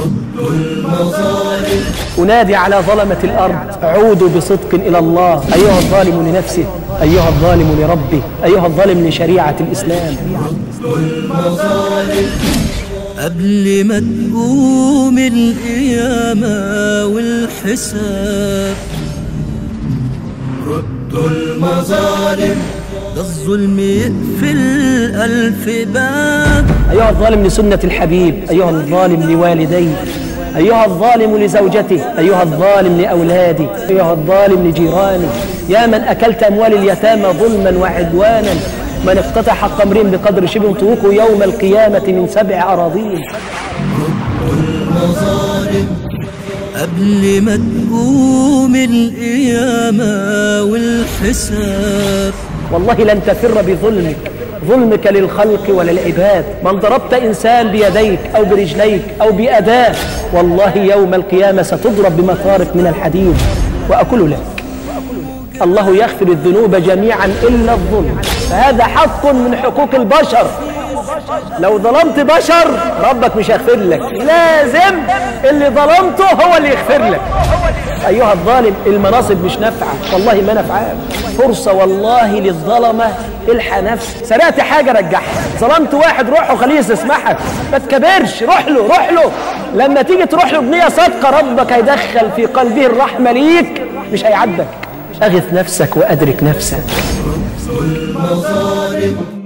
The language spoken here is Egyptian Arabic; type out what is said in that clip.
أنادي على ظلمة الأرض عودوا بصدق إلى الله أيها الظالم لنفسه أيها الظالم لربه أيها الظالم لشريعة الإسلام قبل ما تقوم القيامة والحساب ردوا المظالم ده الظلم يقفل ألف باب أيها الظالم لسنة الحبيب أيها الظالم لوالديه أيها الظالم لزوجته أيها الظالم لأولادي أيها الظالم لجيراني يا من أكلت أموال اليتامى ظلما وعدوانا من افتتح حق امرئ بقدر شبه طوقه يوم القيامة من سبع أراضين قبل ما تقوم القيامة والحساب والله لن تفر بظلمك ظلمك للخلق وللعباد من ضربت إنسان بيديك أو برجليك أو بأداة والله يوم القيامة ستضرب بمطارق من الحديد وأقول لك الله يغفر الذنوب جميعا إلا الظلم فهذا حق من حقوق البشر لو ظلمت بشر ربك مش هيغفر لك لازم اللي ظلمته هو اللي يغفر لك أيها الظالم المناصب مش نافعة والله ما نافعة فرصة والله للظلمة الحى نفسك سرقت حاجة رجعها ظلمت واحد روح وخليه يستسمحك ما تكبرش روح له روح له لما تيجي تروح له بنية صادقة ربك هيدخل في قلبه الرحمة ليك مش هيعدك أغث نفسك وأدرك نفسك المظالم